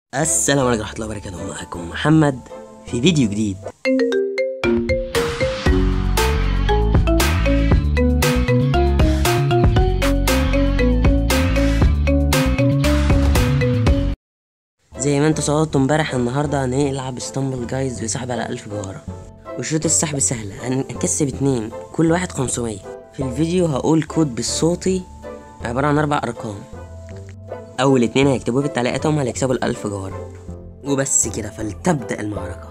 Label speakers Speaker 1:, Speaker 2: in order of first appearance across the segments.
Speaker 1: السلام عليكم ورحمة الله وبركاته معكم محمد في فيديو جديد زي ما انتوا صورتوا امبارح النهاردة هنلعب اسطنبول جايز بسحب على ألف جوهرة وشروط السحب سهلة هنكسب اتنين كل واحد خمسمية في الفيديو هقول كود بالصوتي عبارة عن أربع أرقام أول اتنين هيكتبوه في التعليقات هم اللي هيكسبوا الألف جوهرة وبس كده فلتبدأ المعركة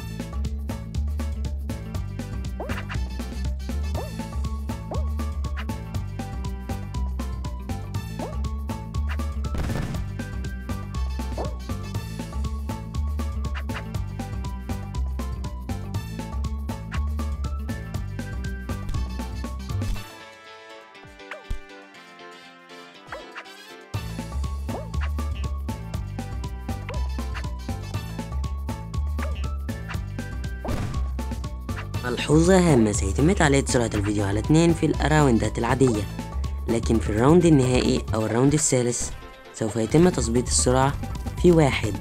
Speaker 1: ملحوظة هامة سيتم تعليق سرعة الفيديو على اتنين في الأراوندات العادية لكن في الراوند النهائي أو الراوند الثالث سوف يتم تظبيط السرعة في واحد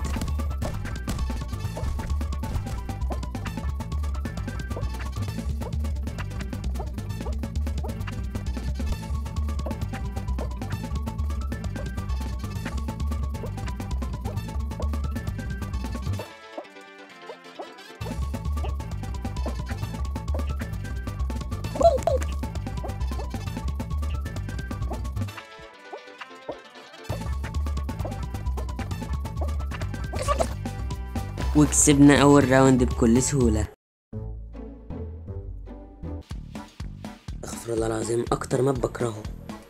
Speaker 1: وكسبنا أول راوند بكل سهولة أغفر الله العظيم أكتر ما بكرهه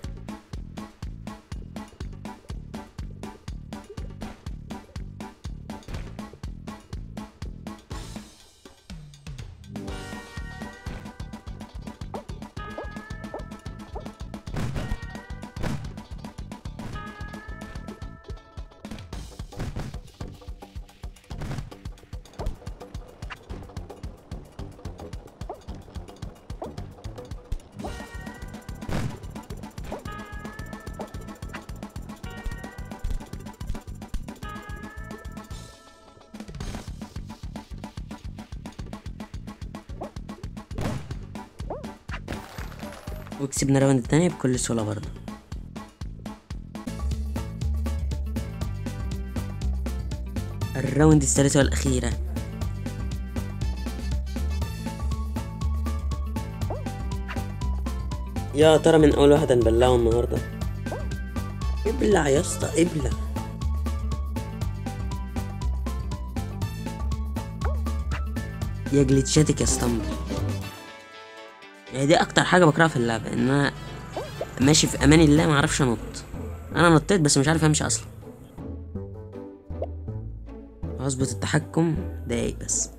Speaker 1: وكسبنا الراوند التانية بكل سهولة برضه الراوند الثالثة والأخيرة يا ترى من أول واحد هنبلعه النهاردة ابلع يا اسطى ابلع يا جليتشاتك يا اسطنبول يعني دي اكتر حاجه بكرهها في اللعبه ان انا ماشي في امان الله ما اعرفش انط انا نطيت بس مش عارف امشي اصلا هظبط التحكم دقايق بس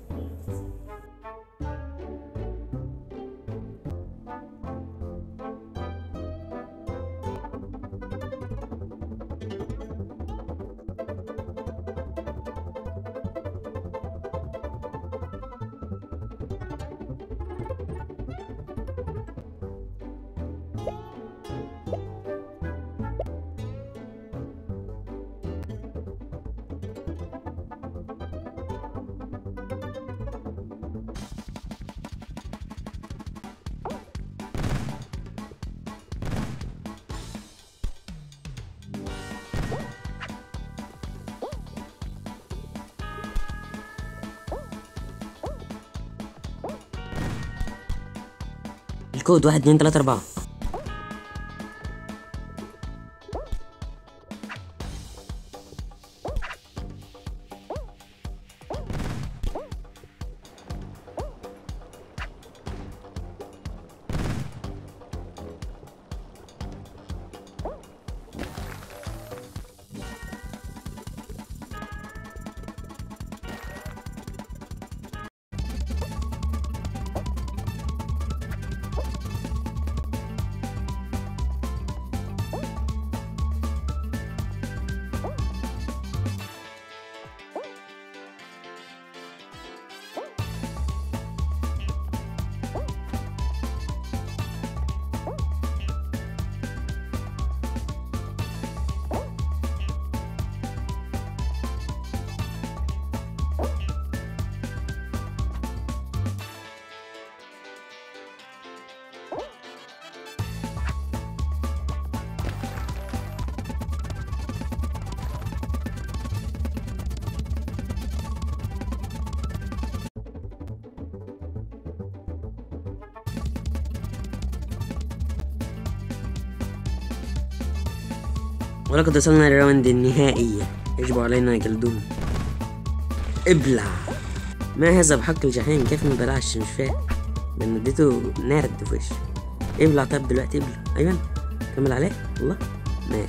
Speaker 1: الكود واحد اتنين تلاتة أربعة ولقد وصلنا للراوند النهائية يجب علينا جلدهم ابلع ما هذا بحق الجحيم كيف ما بلعش مش فاهم ده انا اديته نارد في وشه ابلع طب دلوقتي ابلع ايوه كمل عليه الله مات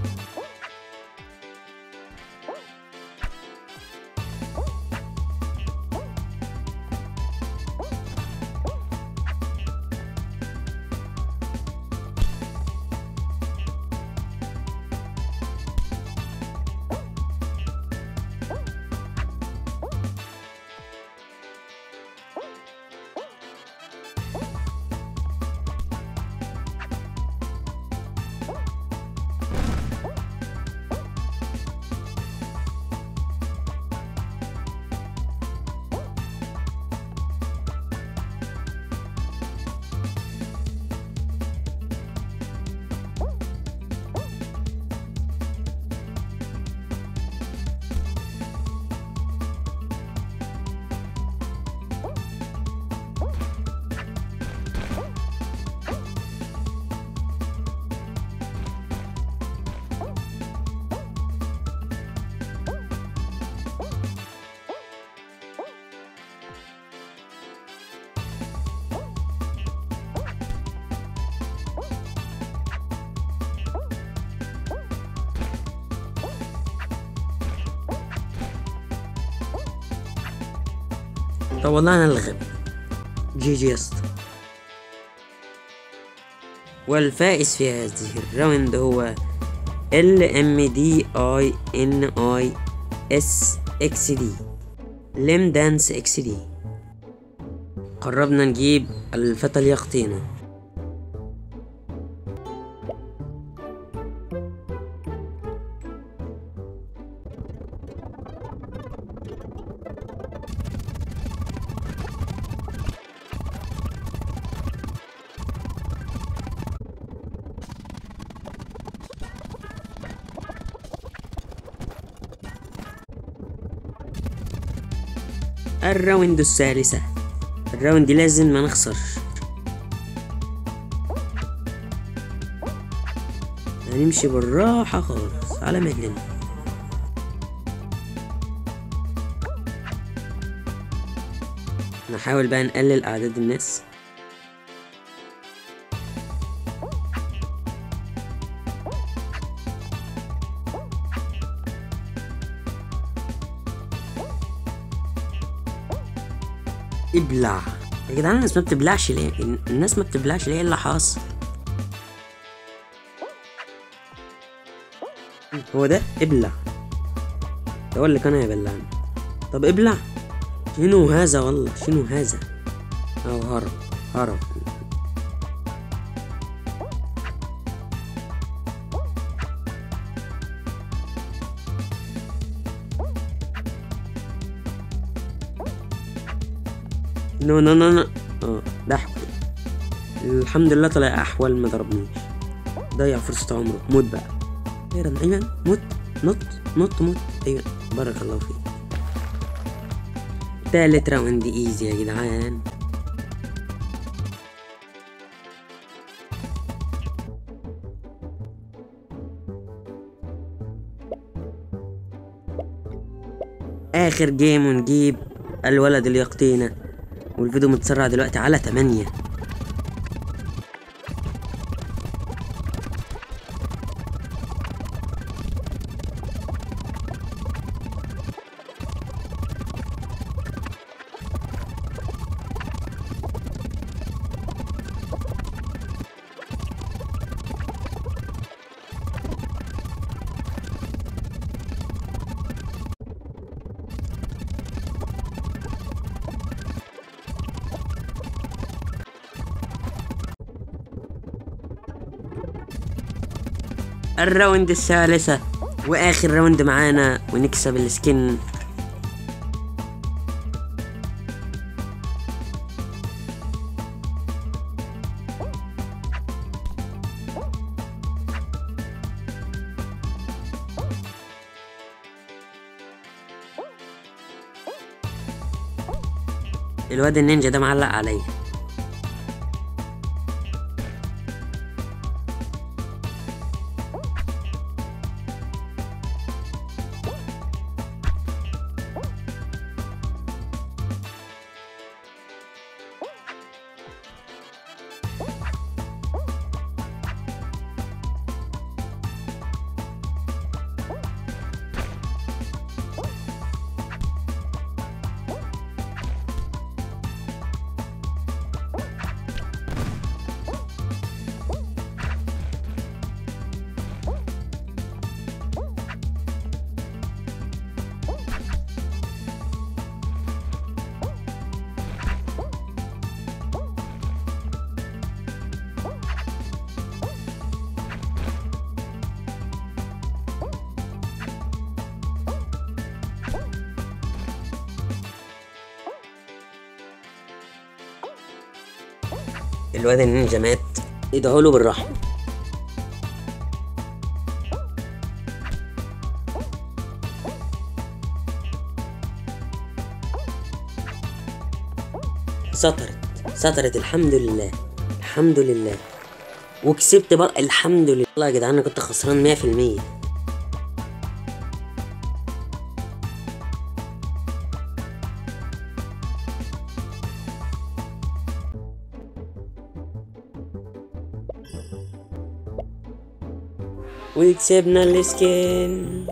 Speaker 1: طب والله انا الغبي جي جي يا اسطى والفائز في هذه الراوند هو ال ام دي اي ان اي اس اكس دي لم دانس اكس دي قربنا نجيب الفتى اليقطينة الراوند الثالثة الراوند دي لازم ما نخسرش هنمشي بالراحة خالص على مهلنا نحاول بقى نقلل أعداد الناس ابلع يا جدعان الناس ما بتبلعش ليه الناس ما بتبلعش ليه إيه اللي حاصل هو ده ابلع ده هو اللي كان هيبلعني طب ابلع شنو هذا والله شنو هذا او هرب هرب نو نو نو نو اه ده احول الحمد لله طلع احول ما ضربنيش ضيع فرصة عمره موت بقى خيرا ايمن موت نط نط موت ايوه بارك الله فيك تالت راوند ايزي يا جدعان اخر جيم ونجيب الولد اللي يقطينا والفيديو متسرع دلوقتي على 8 الراوند الثالثة واخر راوند معانا ونكسب السكن الواد النينجا ده معلق عليا الواد النينجا مات ادعوا له بالرحمة سطرت سطرت الحمد لله الحمد لله وكسبت بقى الحمد لله والله يا جدعان انا كنت خسران مية في المية وكسبنا السكين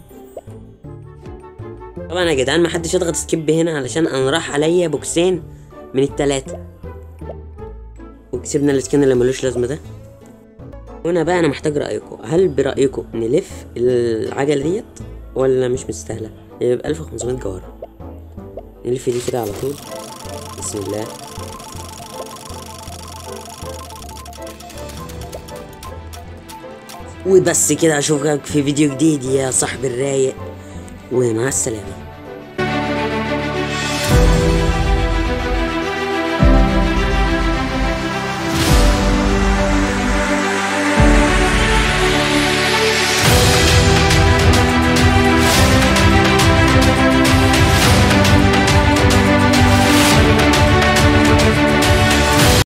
Speaker 1: طبعا يا جدعان محدش يضغط سكيب هنا علشان انا راح عليا بوكسين من التلاتة وكسبنا السكين اللي ملوش لازمة ده هنا بقى انا محتاج رأيكم هل برأيكم نلف العجلة ديت ولا مش مستاهلة يبقى 1500 جوهرة نلف دي كده على طول بسم الله وبس كده اشوفك في فيديو جديد يا صاحبي الرايق ومع السلامه